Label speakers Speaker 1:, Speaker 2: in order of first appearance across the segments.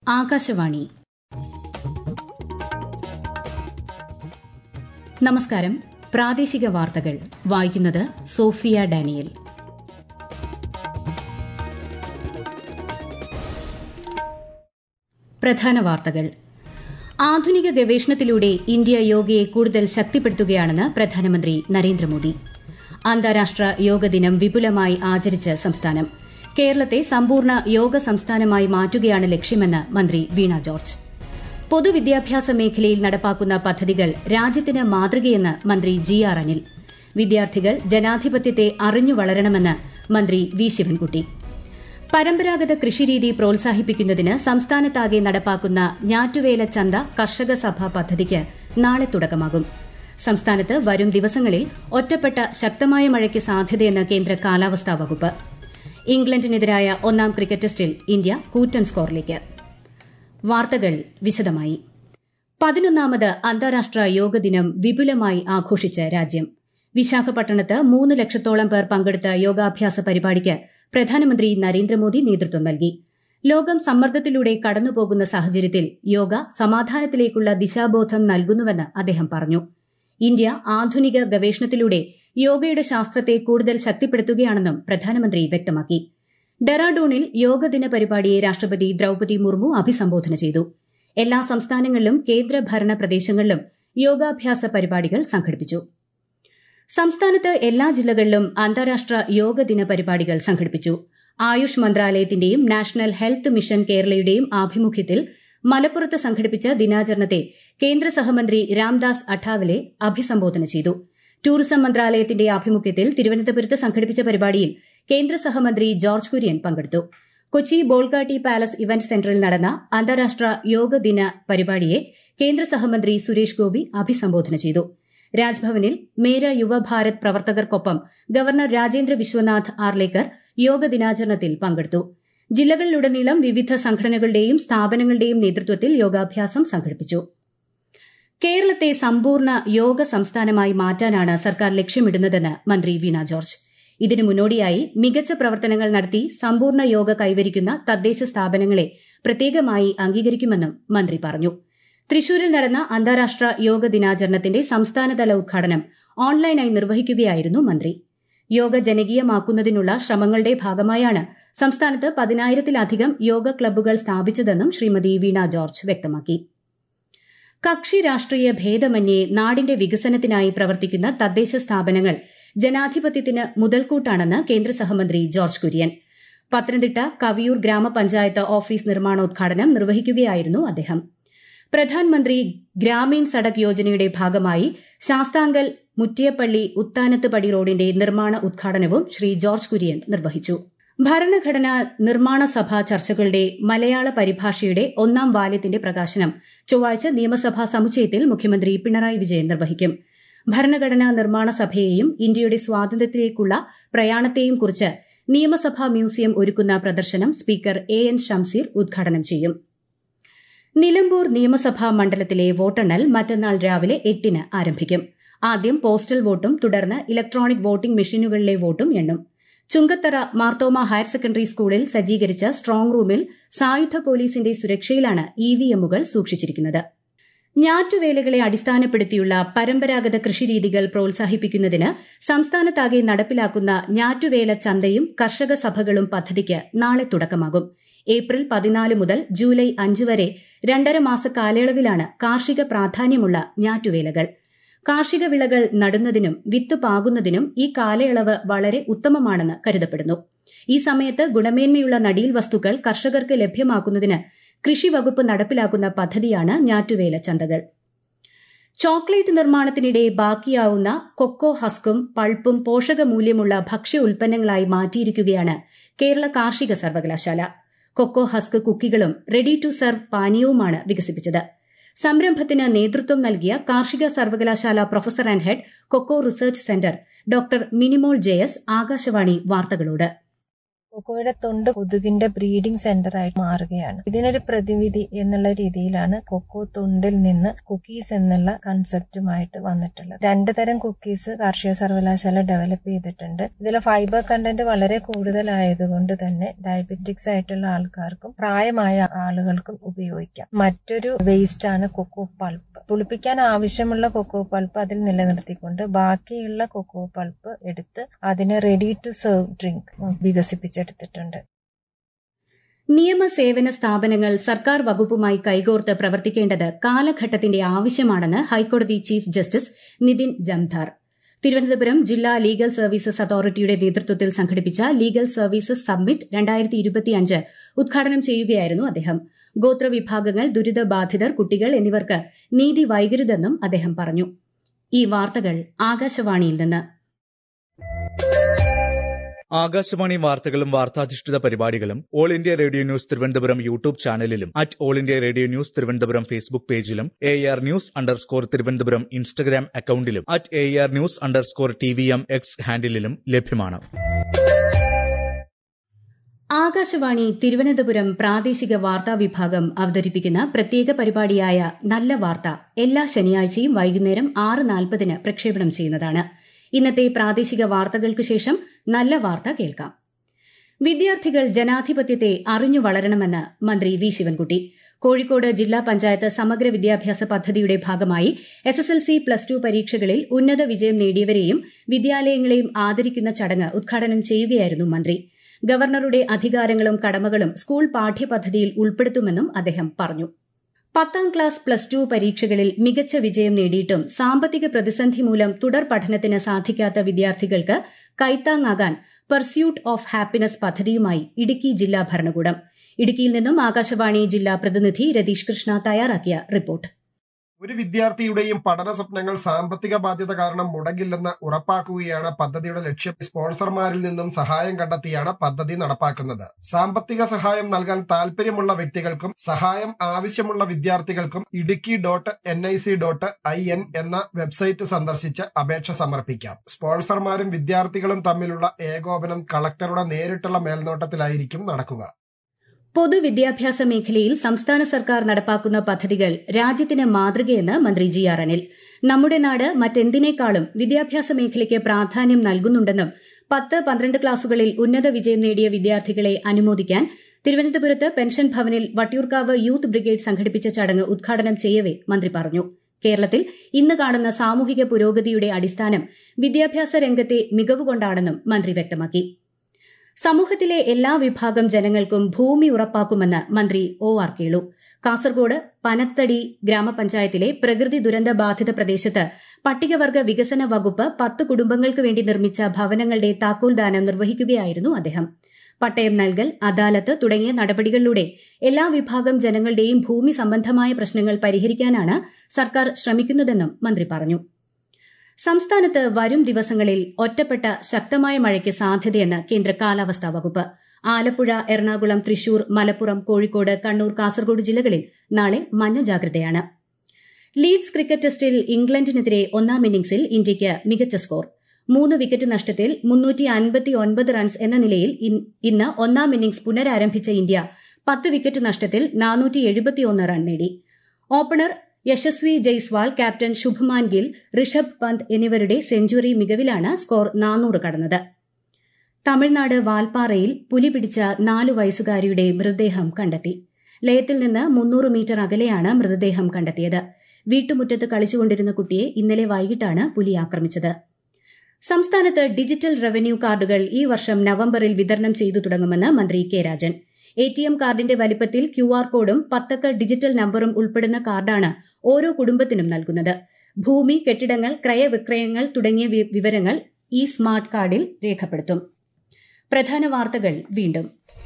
Speaker 1: ആകാശവാണി നമസ്കാരം പ്രാദേശിക വാർത്തകൾ വായിക്കുന്നത് സോഫിയ ഡാനിയൽ പ്രധാന വാർത്തകൾ ആധുനിക ഗവേഷണത്തിലൂടെ ഇന്ത്യ യോഗയെ കൂടുതൽ ശക്തിപ്പെടുത്തുകയാണെന്ന് പ്രധാനമന്ത്രി നരേന്ദ്രമോദി അന്താരാഷ്ട്ര യോഗ ദിനം വിപുലമായി ആചരിച്ച് സംസ്ഥാനം കേരളത്തെ സമ്പൂർണ്ണ യോഗ സംസ്ഥാനമായി മാറ്റുകയാണ് ലക്ഷ്യമെന്ന് മന്ത്രി വീണ ജോർജ് പൊതുവിദ്യാഭ്യാസ മേഖലയിൽ നടപ്പാക്കുന്ന പദ്ധതികൾ രാജ്യത്തിന് മാതൃകയെന്ന് മന്ത്രി ജി ആർ അനിൽ വിദ്യാർത്ഥികൾ ജനാധിപത്യത്തെ അറിഞ്ഞു വളരണമെന്ന് മന്ത്രി വി ശിവൻകുട്ടി പരമ്പരാഗത കൃഷിരീതി പ്രോത്സാഹിപ്പിക്കുന്നതിന് സംസ്ഥാനത്താകെ നടപ്പാക്കുന്ന ഞാറ്റുവേല ചന്ത കർഷക സഭ പദ്ധതിക്ക് നാളെ തുടക്കമാകും സംസ്ഥാനത്ത് വരും ദിവസങ്ങളിൽ ഒറ്റപ്പെട്ട ശക്തമായ മഴയ്ക്ക് സാധ്യതയെന്ന് കേന്ദ്ര കാലാവസ്ഥാ വകുപ്പ് ഇംഗ്ലണ്ടിനെതിരായ ഒന്നാം ക്രിക്കറ്റ് ടെസ്റ്റിൽ ഇന്ത്യ കൂറ്റൻ സ്കോറിലേക്ക് വാർത്തകൾ വിശദമായി പതിനൊന്നാമത് അന്താരാഷ്ട്ര യോഗ ദിനം വിപുലമായി ആഘോഷിച്ച് രാജ്യം വിശാഖപട്ടണത്ത് മൂന്ന് ലക്ഷത്തോളം പേർ പങ്കെടുത്ത യോഗാഭ്യാസ പരിപാടിക്ക് പ്രധാനമന്ത്രി നരേന്ദ്രമോദി നേതൃത്വം നൽകി ലോകം സമ്മർദ്ദത്തിലൂടെ കടന്നുപോകുന്ന സാഹചര്യത്തിൽ യോഗ സമാധാനത്തിലേക്കുള്ള ദിശാബോധം നൽകുന്നുവെന്ന് അദ്ദേഹം പറഞ്ഞു ഇന്ത്യ ആധുനിക ഗവേഷണത്തിലൂടെ യോഗയുടെ ശാസ്ത്രത്തെ കൂടുതൽ ശക്തിപ്പെടുത്തുകയാണെന്നും പ്രധാനമന്ത്രി വ്യക്തമാക്കി ഡെറാഡൂണിൽ യോഗദിന പരിപാടിയെ രാഷ്ട്രപതി ദ്രൌപതി മുർമു അഭിസംബോധന ചെയ്തു എല്ലാ സംസ്ഥാനങ്ങളിലും കേന്ദ്രഭരണ പ്രദേശങ്ങളിലും യോഗാഭ്യാസ പരിപാടികൾ സംഘടിപ്പിച്ചു സംസ്ഥാനത്ത് എല്ലാ ജില്ലകളിലും അന്താരാഷ്ട്ര യോഗ ദിന പരിപാടികൾ സംഘടിപ്പിച്ചു ആയുഷ് മന്ത്രാലയത്തിന്റെയും നാഷണൽ ഹെൽത്ത് മിഷൻ കേരളയുടെയും ആഭിമുഖ്യത്തിൽ മലപ്പുറത്ത് സംഘടിപ്പിച്ച ദിനാചരണത്തെ കേന്ദ്ര സഹമന്ത്രി രാംദാസ് അഠാവലെ അഭിസംബോധന ചെയ്തു ടൂറിസം മന്ത്രാലയത്തിന്റെ ആഭിമുഖ്യത്തിൽ തിരുവനന്തപുരത്ത് സംഘടിപ്പിച്ച പരിപാടിയിൽ കേന്ദ്ര സഹമന്ത്രി ജോർജ് കുര്യൻ പങ്കെടുത്തു കൊച്ചി ബോൾഗാട്ടി പാലസ് ഇവന്റ് സെന്ററിൽ നടന്ന അന്താരാഷ്ട്ര യോഗ ദിന പരിപാടിയെ കേന്ദ്ര സഹമന്ത്രി സുരേഷ് ഗോപി അഭിസംബോധന ചെയ്തു രാജ്ഭവനിൽ മേര യുവഭാരത് പ്രവർത്തകർക്കൊപ്പം ഗവർണർ രാജേന്ദ്ര വിശ്വനാഥ് ആർലേക്കർ യോഗ ദിനാചരണത്തിൽ പങ്കെടുത്തു ജില്ലകളിലുടനീളം വിവിധ സംഘടനകളുടെയും സ്ഥാപനങ്ങളുടെയും നേതൃത്വത്തിൽ യോഗാഭ്യാസം സംഘടിപ്പിച്ചു കേരളത്തെ സമ്പൂർണ്ണ യോഗ സംസ്ഥാനമായി മാറ്റാനാണ് സർക്കാർ ലക്ഷ്യമിടുന്നതെന്ന് മന്ത്രി വീണ ജോർജ് ഇതിനു മുന്നോടിയായി മികച്ച പ്രവർത്തനങ്ങൾ നടത്തി സമ്പൂർണ്ണ യോഗ കൈവരിക്കുന്ന തദ്ദേശ സ്ഥാപനങ്ങളെ പ്രത്യേകമായി അംഗീകരിക്കുമെന്നും മന്ത്രി പറഞ്ഞു തൃശൂരിൽ നടന്ന അന്താരാഷ്ട്ര യോഗ ദിനാചരണത്തിന്റെ സംസ്ഥാനതല ഉദ്ഘാടനം ഓൺലൈനായി നിർവഹിക്കുകയായിരുന്നു മന്ത്രി യോഗ ജനകീയമാക്കുന്നതിനുള്ള ശ്രമങ്ങളുടെ ഭാഗമായാണ് സംസ്ഥാനത്ത് പതിനായിരത്തിലധികം യോഗ ക്ലബ്ബുകൾ സ്ഥാപിച്ചതെന്നും ശ്രീമതി വീണ ജോർജ് വ്യക്തമാക്കി കക്ഷി രാഷ്ട്രീയ ഭേദമന്യേ നാടിന്റെ വികസനത്തിനായി പ്രവർത്തിക്കുന്ന തദ്ദേശ സ്ഥാപനങ്ങൾ ജനാധിപത്യത്തിന് മുതൽക്കൂട്ടാണെന്ന് കേന്ദ്ര സഹമന്ത്രി ജോർജ് കുര്യൻ പത്തനംതിട്ട കവിയൂർ ഗ്രാമപഞ്ചായത്ത് ഓഫീസ് നിർമ്മാണോദ്ഘാടനം നിർവഹിക്കുകയായിരുന്നു അദ്ദേഹം പ്രധാൻമന്ത്രി ഗ്രാമീൺ സഡക് യോജനയുടെ ഭാഗമായി ശാസ്താങ്കൽ മുറ്റിയപ്പള്ളി ഉത്താനത്തുപടി റോഡിന്റെ നിർമ്മാണ ഉദ്ഘാടനവും ശ്രീ ജോർജ് കുര്യൻ നിർവഹിച്ചു ഭരണഘടനാ നിർമ്മാണ സഭാ ചർച്ചകളുടെ മലയാള പരിഭാഷയുടെ ഒന്നാം വാല്യത്തിന്റെ പ്രകാശനം ചൊവ്വാഴ്ച നിയമസഭാ സമുച്ചയത്തിൽ മുഖ്യമന്ത്രി പിണറായി വിജയൻ നിർവഹിക്കും ഭരണഘടനാ നിർമ്മാണ സഭയെയും ഇന്ത്യയുടെ സ്വാതന്ത്ര്യത്തിലേക്കുള്ള പ്രയാണത്തെയും കുറിച്ച് നിയമസഭാ മ്യൂസിയം ഒരുക്കുന്ന പ്രദർശനം സ്പീക്കർ എ എൻ ഷംസീർ ഉദ്ഘാടനം ചെയ്യും നിലമ്പൂർ നിയമസഭാ മണ്ഡലത്തിലെ വോട്ടെണ്ണൽ മറ്റന്നാൾ രാവിലെ എട്ടിന് ആരംഭിക്കും ആദ്യം പോസ്റ്റൽ വോട്ടും തുടർന്ന് ഇലക്ട്രോണിക് വോട്ടിംഗ് മെഷീനുകളിലെ വോട്ടും എണ്ണും ചുങ്കത്തറ മാർത്തോമ ഹയർ സെക്കൻഡറി സ്കൂളിൽ സജ്ജീകരിച്ച സ്ട്രോങ് റൂമിൽ സായുധ പോലീസിന്റെ സുരക്ഷയിലാണ് ഇവിഎമ്മുകൾ സൂക്ഷിച്ചിരിക്കുന്നത് ഞാറ്റുവേലകളെ അടിസ്ഥാനപ്പെടുത്തിയുള്ള പരമ്പരാഗത കൃഷിരീതികൾ പ്രോത്സാഹിപ്പിക്കുന്നതിന് സംസ്ഥാനത്താകെ നടപ്പിലാക്കുന്ന ഞാറ്റുവേല ചന്തയും കർഷക സഭകളും പദ്ധതിക്ക് നാളെ തുടക്കമാകും ഏപ്രിൽ പതിനാല് മുതൽ ജൂലൈ അഞ്ച് വരെ രണ്ടര മാസ കാലയളവിലാണ് കാർഷിക പ്രാധാന്യമുള്ള ഞാറ്റുവേലകൾ കാർഷിക വിളകൾ നടുന്നതിനും വിത്ത് പാകുന്നതിനും ഈ കാലയളവ് വളരെ ഉത്തമമാണെന്ന് കരുതപ്പെടുന്നു ഈ സമയത്ത് ഗുണമേന്മയുള്ള നടീൽ വസ്തുക്കൾ കർഷകർക്ക് ലഭ്യമാക്കുന്നതിന് കൃഷി വകുപ്പ് നടപ്പിലാക്കുന്ന പദ്ധതിയാണ് ഞാറ്റുവേല ചന്തകൾ ചോക്ലേറ്റ് നിർമ്മാണത്തിനിടെ ബാക്കിയാവുന്ന കൊക്കോ ഹസ്കും പൾപ്പും പോഷകമൂല്യമുള്ള ഭക്ഷ്യ ഉൽപ്പന്നങ്ങളായി മാറ്റിയിരിക്കുകയാണ് കേരള കാർഷിക സർവകലാശാല കൊക്കോ ഹസ്ക് കുക്കികളും റെഡി ടു സെർവ് പാനീയവുമാണ് വികസിപ്പിച്ചത് സംരംഭത്തിന് നേതൃത്വം നൽകിയ കാർഷിക സർവകലാശാല professor and head cocoa research centre doctor Minimol J S Akashvani വാർത്തകളോട്
Speaker 2: കൊക്കോയുടെ തൊണ്ട് കൊതുകിന്റെ ബ്രീഡിംഗ് സെന്റർ ആയിട്ട് മാറുകയാണ് ഇതിനൊരു പ്രതിവിധി എന്നുള്ള രീതിയിലാണ് കൊക്കോ തൊണ്ടിൽ നിന്ന് കുക്കീസ് എന്നുള്ള കൺസെപ്റ്റുമായിട്ട് വന്നിട്ടുള്ളത് രണ്ട് തരം കുക്കീസ് കാർഷിക സർവകലാശാല ഡെവലപ്പ് ചെയ്തിട്ടുണ്ട് ഇതിലെ ഫൈബർ കണ്ടന്റ് വളരെ കൂടുതലായതുകൊണ്ട് തന്നെ ഡയബറ്റിക്സ് ആയിട്ടുള്ള ആൾക്കാർക്കും പ്രായമായ ആളുകൾക്കും ഉപയോഗിക്കാം മറ്റൊരു വേസ്റ്റ് ആണ് കൊക്കോ പൾപ്പ് പുളിപ്പിക്കാൻ ആവശ്യമുള്ള കൊക്കോ പൾപ്പ് അതിൽ നിലനിർത്തിക്കൊണ്ട് ബാക്കിയുള്ള കൊക്കോ പൾപ്പ് എടുത്ത് അതിനെ റെഡി ടു സെർവ് ഡ്രിങ്ക് വികസിപ്പിച്ചെടുത്തിട്ടുണ്ട്
Speaker 1: നിയമസേവന സ്ഥാപനങ്ങൾ സർക്കാർ വകുപ്പുമായി കൈകോർത്ത് പ്രവർത്തിക്കേണ്ടത് കാലഘട്ടത്തിന്റെ ആവശ്യമാണെന്ന് ഹൈക്കോടതി ചീഫ് ജസ്റ്റിസ് നിതിൻ ജംധാർ തിരുവനന്തപുരം ജില്ലാ ലീഗൽ സർവീസസ് അതോറിറ്റിയുടെ നേതൃത്വത്തിൽ സംഘടിപ്പിച്ച ലീഗൽ സർവീസസ് സബ്മിറ്റ് രണ്ടായിരത്തി ഇരുപത്തിയഞ്ച് ഉദ്ഘാടനം ചെയ്യുകയായിരുന്നു അദ്ദേഹം ഗോത്രവിഭാഗങ്ങൾ ദുരിതബാധിതർ കുട്ടികൾ എന്നിവർക്ക് നീതി വൈകരുതെന്നും അദ്ദേഹം പറഞ്ഞു ഈ വാർത്തകൾ ആകാശവാണിയിൽ നിന്ന്
Speaker 3: ആകാശവാണി വാർത്തകളും വാർത്താധിഷ്ഠിത പരിപാടികളും all India radio news Thiruvananthapuram YouTube ചാനലിലും at all India radio news Thiruvananthapuram Facebook പേജിലും A R news underscore Thiruvananthapuram Instagram അക്കൌണ്ടിലും at A R news underscore T V M X ഹാൻഡിലും ലഭ്യമാണ്
Speaker 1: ആകാശവാണി തിരുവനന്തപുരം പ്രാദേശിക വാർത്താ വിഭാഗം അവതരിപ്പിക്കുന്ന പ്രത്യേക പരിപാടിയായ നല്ല വാർത്ത എല്ലാ ശനിയാഴ്ചയും വൈകുന്നേരം ആറ് നാൽപ്പതിന് പ്രക്ഷേപണം ചെയ്യുന്നതാണ് ഇന്നത്തെ പ്രാദേശിക വാർത്തകൾക്ക് ശേഷം നല്ല വാർത്ത കേൾക്കാം വിദ്യാർത്ഥികൾ ജനാധിപത്യത്തെ അറിഞ്ഞു വളരണമെന്ന് മന്ത്രി വി ശിവൻകുട്ടി കോഴിക്കോട് ജില്ലാ പഞ്ചായത്ത് സമഗ്ര വിദ്യാഭ്യാസ പദ്ധതിയുടെ ഭാഗമായി S S L C plus two പരീക്ഷകളിൽ ഉന്നത വിജയം നേടിയവരെയും വിദ്യാലയങ്ങളെയും ആദരിക്കുന്ന ചടങ്ങ് ഉദ്ഘാടനം ചെയ്യുകയായിരുന്നു മന്ത്രി ഗവർണറുടെ അധികാരങ്ങളും കടമകളും സ്കൂൾ പാഠ്യപദ്ധതിയിൽ ഉൾപ്പെടുത്തുമെന്നും അദ്ദേഹം പറഞ്ഞു പത്താം ക്ലാസ് പ്ലസ് ടു പരീക്ഷകളിൽ മികച്ച വിജയം നേടിയിട്ടും സാമ്പത്തിക പ്രതിസന്ധി മൂലം തുടർ പഠനത്തിന് സാധിക്കാത്ത വിദ്യാർത്ഥികൾക്ക് കൈത്താങ്ങാകാൻ പെർസ്യൂട്ട് ഓഫ് ഹാപ്പിനസ് പദ്ധതിയുമായി ഇടുക്കി ജില്ലാ ഭരണകൂടം ഇടുക്കിയിൽ നിന്നും ആകാശവാണി ജില്ലാ പ്രതിനിധി രതീഷ് കൃഷ്ണ തയ്യാറാക്കിയ റിപ്പോർട്ട്
Speaker 4: ഒരു വിദ്യാർത്ഥിയുടെയും പഠന സ്വപ്നങ്ങൾ സാമ്പത്തിക ബാധ്യത കാരണം മുടങ്ങില്ലെന്ന് ഉറപ്പാക്കുകയാണ് പദ്ധതിയുടെ ലക്ഷ്യം സ്പോൺസർമാരിൽ നിന്നും സഹായം കണ്ടെത്തിയാണ് പദ്ധതി നടപ്പാക്കുന്നത് സാമ്പത്തിക സഹായം നൽകാൻ താൽപര്യമുള്ള വ്യക്തികൾക്കും സഹായം ആവശ്യമുള്ള വിദ്യാർത്ഥികൾക്കും Idukki dot N I C dot I N എന്ന വെബ്സൈറ്റ് സന്ദർശിച്ച് അപേക്ഷ സമർപ്പിക്കാം സ്പോൺസർമാരും വിദ്യാർത്ഥികളും തമ്മിലുള്ള ഏകോപനം കളക്ടറുടെ നേരിട്ടുള്ള മേൽനോട്ടത്തിലായിരിക്കും നടക്കുക
Speaker 1: പൊതുവിദ്യാഭ്യാസ മേഖലയിൽ സംസ്ഥാന സർക്കാർ നടപ്പാക്കുന്ന പദ്ധതികൾ രാജ്യത്തിന് മാതൃകയെന്ന് മന്ത്രി ജി ആർ അനിൽ നമ്മുടെ നാട് മറ്റെന്തിനേക്കാളും വിദ്യാഭ്യാസ മേഖലയ്ക്ക് പ്രാധാന്യം നൽകുന്നുണ്ടെന്നും പത്ത് പന്ത്രണ്ട് ക്ലാസുകളിൽ ഉന്നത വിജയം നേടിയ വിദ്യാർത്ഥികളെ അനുമോദിക്കാൻ തിരുവനന്തപുരത്ത് പെൻഷൻ ഭവനിൽ വട്ടിയൂർക്കാവ് യൂത്ത് ബ്രിഗേഡ് സംഘടിപ്പിച്ച ചടങ്ങ് ഉദ്ഘാടനം ചെയ്യവെ മന്ത്രി പറഞ്ഞു കേരളത്തിൽ ഇന്ന് കാണുന്ന സാമൂഹിക പുരോഗതിയുടെ അടിസ്ഥാനം വിദ്യാഭ്യാസ രംഗത്തെ മികവുകൊണ്ടാണെന്നും മന്ത്രി വ്യക്തമാക്കി സമൂഹത്തിലെ എല്ലാ വിഭാഗം ജനങ്ങൾക്കും ഭൂമി ഉറപ്പാക്കുമെന്ന് മന്ത്രി ഒ ആർ കേളു കാസർഗോഡ് പനത്തടി ഗ്രാമപഞ്ചായത്തിലെ പ്രകൃതി ദുരന്ത ബാധിത പ്രദേശത്ത് പട്ടികവർഗ വികസന വകുപ്പ് പത്ത് കുടുംബങ്ങൾക്ക് വേണ്ടി നിർമ്മിച്ച ഭവനങ്ങളുടെ താക്കോൽദാനം നിർവഹിക്കുകയായിരുന്നു അദ്ദേഹം പട്ടയം നൽകൽ അദാലത്ത് തുടങ്ങിയ നടപടികളിലൂടെ എല്ലാ വിഭാഗം ജനങ്ങളുടെയും ഭൂമി സംബന്ധമായ പ്രശ്നങ്ങൾ പരിഹരിക്കാനാണ് സർക്കാർ ശ്രമിക്കുന്നതെന്നും മന്ത്രി പറഞ്ഞു സംസ്ഥാനത്ത് വരും ദിവസങ്ങളിൽ ഒറ്റപ്പെട്ട ശക്തമായ മഴയ്ക്ക് സാധ്യതയെന്ന് കേന്ദ്ര കാലാവസ്ഥാ വകുപ്പ് ആലപ്പുഴ എറണാകുളം തൃശൂർ മലപ്പുറം കോഴിക്കോട് കണ്ണൂർ കാസർഗോഡ് ജില്ലകളിൽ നാളെ മഞ്ഞ ജാഗ്രതയാണ് ലീഡ്സ് ക്രിക്കറ്റ് ടെസ്റ്റിൽ ഇംഗ്ലണ്ടിനെതിരെ ഒന്നാം ഇന്നിംഗ്സിൽ ഇന്ത്യയ്ക്ക് മികച്ച സ്കോർ മൂന്ന് വിക്കറ്റ് നഷ്ടത്തിൽ മുന്നൂറ്റി അൻപത്തി ഒൻപത് റൺസ് എന്ന നിലയിൽ ഇന്ന് ഒന്നാം ഇന്നിംഗ്സ് പുനരാരംഭിച്ച ഇന്ത്യ പത്ത് വിക്കറ്റ് നഷ്ടത്തിൽ നാനൂറ്റി എഴുപത്തിയൊന്ന് റൺ നേടി ഓപ്പണർ യശസ്വി ജയ്സ്വാൾ ക്യാപ്റ്റൻ ശുഭ്മാൻ ഗിൽ ഋഷഭ് പന്ത് എന്നിവരുടെ സെഞ്ചുറി മികവിലാണ് സ്കോർ നാനൂറ് കടന്നത് തമിഴ്നാട് വാൽപ്പാറയിൽ പുലി പിടിച്ച നാലു വയസ്സുകാരിയുടെ മൃതദേഹം കണ്ടെത്തി ലയത്തിൽ നിന്ന് മുന്നൂറ് മീറ്റർ അകലെയാണ് മൃതദേഹം കണ്ടെത്തിയത് വീട്ടുമുറ്റത്ത് കളിച്ചുകൊണ്ടിരുന്ന കുട്ടിയെ ഇന്നലെ വൈകിട്ടാണ് പുലി ആക്രമിച്ചത് സംസ്ഥാനത്ത് ഡിജിറ്റൽ റവന്യൂ കാർഡുകൾ ഈ വർഷം നവംബറിൽ വിതരണം ചെയ്തു തുടങ്ങുമെന്ന് മന്ത്രി K Rajan A T M കാർഡിന്റെ വലിപ്പത്തിൽ ക്യു ആർ കോഡും പത്തക്ക ഡിജിറ്റൽ നമ്പറും ഉൾപ്പെടുന്ന കാർഡാണ് ഓരോ കുടുംബത്തിനും നൽകുന്നത് ഭൂമി കെട്ടിടങ്ങൾ ക്രയവിക്രയങ്ങൾ തുടങ്ങിയ വിവരങ്ങൾ ഈ സ്മാർട്ട് കാർഡിൽ രേഖപ്പെടുത്തും പ്രധാന വാർത്തകൾ വീണ്ടും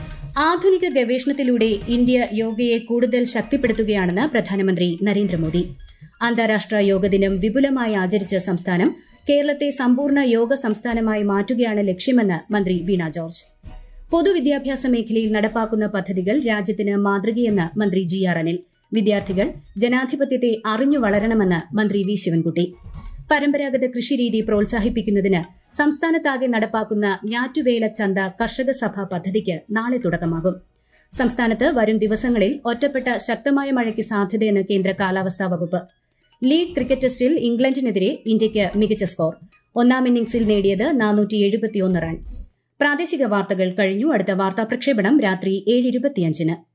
Speaker 1: ആധുനിക ഗവേഷണത്തിലൂടെ ഇന്ത്യ യോഗയെ കൂടുതൽ ശക്തിപ്പെടുത്തുകയാണെന്ന് പ്രധാനമന്ത്രി നരേന്ദ്രമോദി അന്താരാഷ്ട്ര യോഗ ദിനം വിപുലമായി ആചരിച്ച സംസ്ഥാനം കേരളത്തെ സമ്പൂർണ്ണ യോഗ സംസ്ഥാനമായി മാറ്റുകയാണ് ലക്ഷ്യമെന്ന് മന്ത്രി വീണ ജോർജ് പൊതുവിദ്യാഭ്യാസ മേഖലയിൽ നടപ്പാക്കുന്ന പദ്ധതികൾ രാജ്യത്തിന് മാതൃകയെന്ന് മന്ത്രി ജി ആർ അനിൽ വിദ്യാർത്ഥികൾ ജനാധിപത്യത്തെ അറിഞ്ഞു വളരണമെന്ന് മന്ത്രി വി ശിവൻകുട്ടി പരമ്പരാഗത കൃഷിരീതി പ്രോത്സാഹിപ്പിക്കുന്നതിന് സംസ്ഥാനത്താകെ നടപ്പാക്കുന്ന ഞാറ്റുവേല ചന്ത കർഷക സഭ പദ്ധതിക്ക് നാളെ തുടക്കമാകും സംസ്ഥാനത്ത് വരും ദിവസങ്ങളിൽ ഒറ്റപ്പെട്ട ശക്തമായ മഴയ്ക്ക് സാധ്യതയെന്ന് കേന്ദ്ര കാലാവസ്ഥാ വകുപ്പ് ലീഗ് ക്രിക്കറ്റ് ടെസ്റ്റിൽ ഇംഗ്ലണ്ടിനെതിരെ ഇന്ത്യയ്ക്ക് മികച്ച സ്കോർ ഒന്നാം ഇന്നിംഗ്സിൽ നേടിയത് നാനൂറ്റി റൺ പ്രാദേശിക വാർത്തകൾ കഴിഞ്ഞു അടുത്ത വാർത്താ പ്രക്ഷേപണം രാത്രി ഏഴ് ഇരുപത്തിയഞ്ചിന്